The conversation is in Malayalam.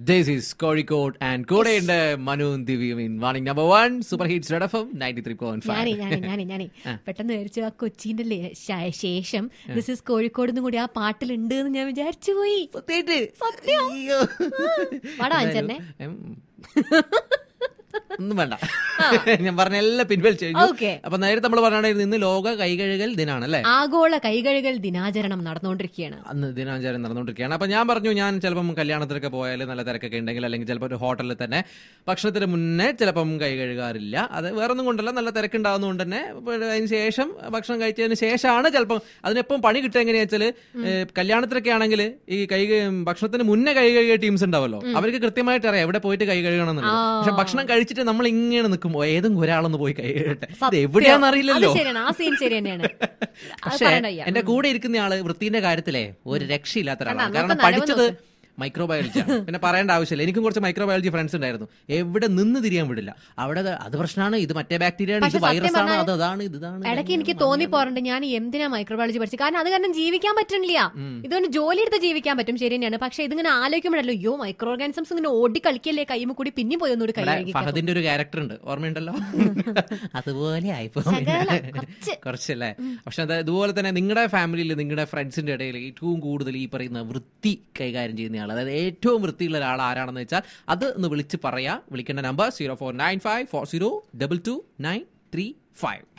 This is കോഴിക്കോട് ആൻഡ് കൂടെയുണ്ട് Manu Divyam in warning number one super hits red F M ninety three point ഞാനേ ഫൈവ് ഞാനേ ഞാനേ ഞാനേ പെട്ടെന്ന് വിചാരിച്ചു ആ കൊച്ചിന്റെ ലേ- ശ- ശേഷം ദിസ് ഇസ് കോഴിക്കോട് എന്നും കൂടി ആ പാട്ടിലുണ്ട് എന്ന് ഞാൻ വിചാരിച്ചു പോയി സത്യം. വാടാ വാങ്ങിച്ചെന്നെ. ഒന്നും വേണ്ട ഞാൻ പറഞ്ഞ എല്ലാം പിൻവലിച്ചു കഴിഞ്ഞു Okay. അപ്പൊ നേരത്തെ നമ്മൾ പറഞ്ഞായിരുന്നു ഇന്ന് ലോക കൈകഴുകൽ ദിനാണ് അല്ലേ ആഗോള കൈകഴുകൽ ദിനാചരണം നടന്നുകൊണ്ടിരിക്കുകയാണ് അന്ന് ദിനാചാരം നടന്നുകൊണ്ടിരിക്കുകയാണ് അപ്പൊ ഞാൻ പറഞ്ഞു ഞാൻ ചിലപ്പം കല്യാണത്തിനൊക്കെ പോയാൽ നല്ല തിരക്കൊക്കെ ഉണ്ടെങ്കിൽ അല്ലെങ്കിൽ ചിലപ്പോൾ ഒരു ഹോട്ടലിൽ തന്നെ ഭക്ഷണത്തിന് മുന്നേ ചിലപ്പം കൈ കഴുകാറില്ല അത് വേറൊന്നും കൊണ്ടല്ല നല്ല തിരക്കുണ്ടാവുന്നതുകൊണ്ട് തന്നെ ഇപ്പോൾ അതിന് ശേഷം ഭക്ഷണം കഴിച്ചതിന് ശേഷമാണ് ചിലപ്പം അതിനെപ്പം പണി കിട്ടുക എങ്ങനെയാ വെച്ചാൽ കല്യാണത്തിലൊക്കെ ആണെങ്കിൽ ഈ കൈ കഴു- ഭക്ഷണത്തിന് മുന്നേ കൈ കഴുകിയ ടീംസ് ഉണ്ടാവല്ലോ അവർക്ക് കൃത്യമായിട്ട് അറിയാം എവിടെ പോയിട്ട് കൈ കഴുകണം എന്നുള്ളത് പക്ഷെ ഭക്ഷണം കഴിച്ചിട്ട് നമ്മൾ ഇങ്ങനെ നിൽക്കുമ്പോൾ ഏതും ഒരാളൊന്ന് പോയി കൈ കഴുകട്ടെ ഇത് എവിടെയാണെന്ന് അത് അറിയില്ലല്ലോ ശരിയാണ് ആ സീൻ ശരി തന്നെയാണ് അത് പക്ഷേ പറയണ്ട വയ്യ. എന്റെ കൂടെ ഇരിക്കുന്ന ആള് വൃത്തിന്റെ കാര്യത്തിലേ ഒരു രക്ഷയില്ലാത്ത ഒരാളാണ് കണ്ടാ, കാരണം നോക്ക് നനവ് പഠിച്ചത് മൈക്രോബയോളജിയാണ് പിന്നെ പറയേണ്ട ആവശ്യമില്ല എനിക്കും കുറച്ച് മൈക്രോബയോളജി ഫ്രണ്ട്സ് ഉണ്ടായിരുന്നു എവിടെ നിന്ന് തിരിയാൻ വിടില്ല അവിടെ അത് അത് പ്രശ്നമാണ് ഇത് മറ്റേ ബാക്ടീരിയ ആണ് ഇത് പക്ഷെ സത്യം വൈറസ് ആണ് പറഞ്ഞാൽ അത് അതാണ് ഇത് ഇതാണ് ഇടയ്ക്ക് എനിക്ക് തോന്നി പോറുണ്ട് ഞാൻ എന്തിനാ മൈക്രോബയോളജി പഠിച്ചത് കാരണം അത് കാരണം ജീവിക്കാൻ പറ്റണില്ല ഇതുകൊണ്ട് ജോലി എടുത്ത് ജീവിക്കാൻ പറ്റും ശരി തന്നെയാണ് പക്ഷെ ഇതിങ്ങനെ ആലോചിക്കുമ്പോഴല്ലോ അയ്യോ മൈക്രോ ഓർഗാനിസംസ് ഇങ്ങനെ ഓടി കളിക്കല്ലേ കൈമ കൂടി പിന്നെ പോയി ഒന്നുകൂടി കൈ ഇവിടെ കഴുകി ഫഹദിന്റെ ഒരു ക്യാരക്ടർ ഉണ്ട് ഓർമ്മയുണ്ടല്ലോ അതുപോലെ ആയിപ്പോ ശകലം, കുറച്ച്. കുറച്ചല്ലേ പക്ഷെ അത് ഇതുപോലെ തന്നെ നിങ്ങളുടെ ഫാമിലിയിൽ നിങ്ങളുടെ ഫ്രണ്ട്സിന്റെ ഇടയിൽ ഏറ്റവും കൂടുതൽ ഈ പറയുന്ന വൃത്തി കൈകാര്യം ചെയ്യുന്ന ആൾ അതായത് ഏറ്റവും വൃത്തിയുള്ള ഒരാൾ ആരാണെന്ന് വെച്ചാൽ അത് ഒന്ന് വിളിച്ച് പറയാ വിളിക്കേണ്ട number zero four nine five four zero double two nine three five